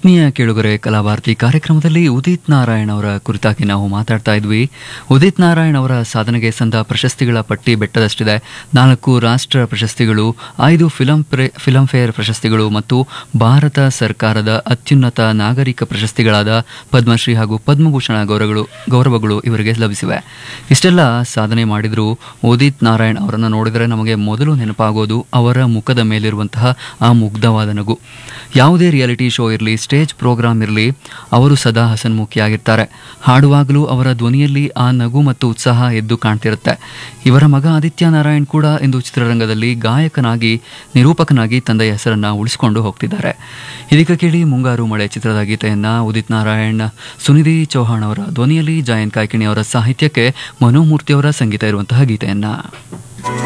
ಆತ್ಮೀಯ ಕೇಳುಗರೆ ಕಲಾಭಾರತಿ ಕಾರ್ಯಕ್ರಮದಲ್ಲಿ ಉದಿತ್ ನಾರಾಯಣ್ ಅವರ ಕುರಿತಾಗಿ ನಾವು ಮಾತಾಡ್ತಾ ಇದ್ವಿ ಉದಿತ್ ನಾರಾಯಣ್ ಅವರ ಸಾಧನೆಗೆ ಸಂದ ಪ್ರಶಸ್ತಿಗಳ ಪಟ್ಟಿ ಬೆಟ್ಟದಷ್ಟಿದೆ ನಾಲ್ಕು ರಾಷ್ಟ್ರ ಪ್ರಶಸ್ತಿಗಳು ಐದು ಫಿಲಂ ಫಿಲಂ ಫೇರ್ ಪ್ರಶಸ್ತಿಗಳು ಮತ್ತು ಭಾರತ ಸರ್ಕಾರದ ಅತ್ಯುನ್ನತ ನಾಗರಿಕ ಪ್ರಶಸ್ತಿಗಳಾದ ಪದ್ಮಶ್ರೀ ಹಾಗೂ ಪದ್ಮಭೂಷಣ ಗೌರವಗಳು ಗೌರವಗಳು ಇವರಿಗೆ ಲಭಿಸಿವೆ ಇಷ್ಟೆಲ್ಲ ಸಾಧನೆ ಮಾಡಿದರೂ ಉದಿತ್ ನಾರಾಯಣ್ ಅವರನ್ನು ನೋಡಿದರೆ ನಮಗೆ ಮೊದಲು ನೆನಪಾಗೋದು ಅವರ ಮುಖದ ಮೇಲಿರುವಂತಹ ಆ ಮುಗ್ಧವಾದ ನಗು ಯಾವುದೇ ರಿಯಾಲಿಟಿ ಶೋ ಇರಲಿ ಸ್ಟೇಜ್ ಪ್ರೋಗ್ರಾಮ್ ಇರಲಿ ಅವರು ಸದಾ ಹಸನ್ಮುಖಿಯಾಗಿರ್ತಾರೆ ಹಾಡುವಾಗಲೂ ಅವರ ಧ್ವನಿಯಲ್ಲಿ ಆ ನಗು ಮತ್ತು ಉತ್ಸಾಹ ಎದ್ದು ಕಾಣ್ತಿರುತ್ತೆ ಇವರ ಮಗ ಆದಿತ್ಯ ನಾರಾಯಣ್ ಕೂಡ ಇಂದು ಚಿತ್ರರಂಗದಲ್ಲಿ ಗಾಯಕನಾಗಿ ನಿರೂಪಕನಾಗಿ ತಂದೆಯ ಹೆಸರನ್ನ ಉಳಿಸಿಕೊಂಡು ಹೋಗ್ತಿದ್ದಾರೆ ಇದೀಗ ಕೇಳಿ ಮುಂಗಾರು ಮಳೆ ಚಿತ್ರದ ಗೀತೆಯನ್ನ ಉದಿತ್ ನಾರಾಯಣ್ ಸುನಿಧಿ ಚೌಹಾಣ್ ಅವರ ಧ್ವನಿಯಲ್ಲಿ ಜಯಂತ್ ಕಾಯ್ಕಿಣಿ ಅವರ ಸಾಹಿತ್ಯಕ್ಕೆ ಮನೋಮೂರ್ತಿ ಅವರ ಸಂಗೀತ ಇರುವಂತಹ ಗೀತೆಯನ್ನ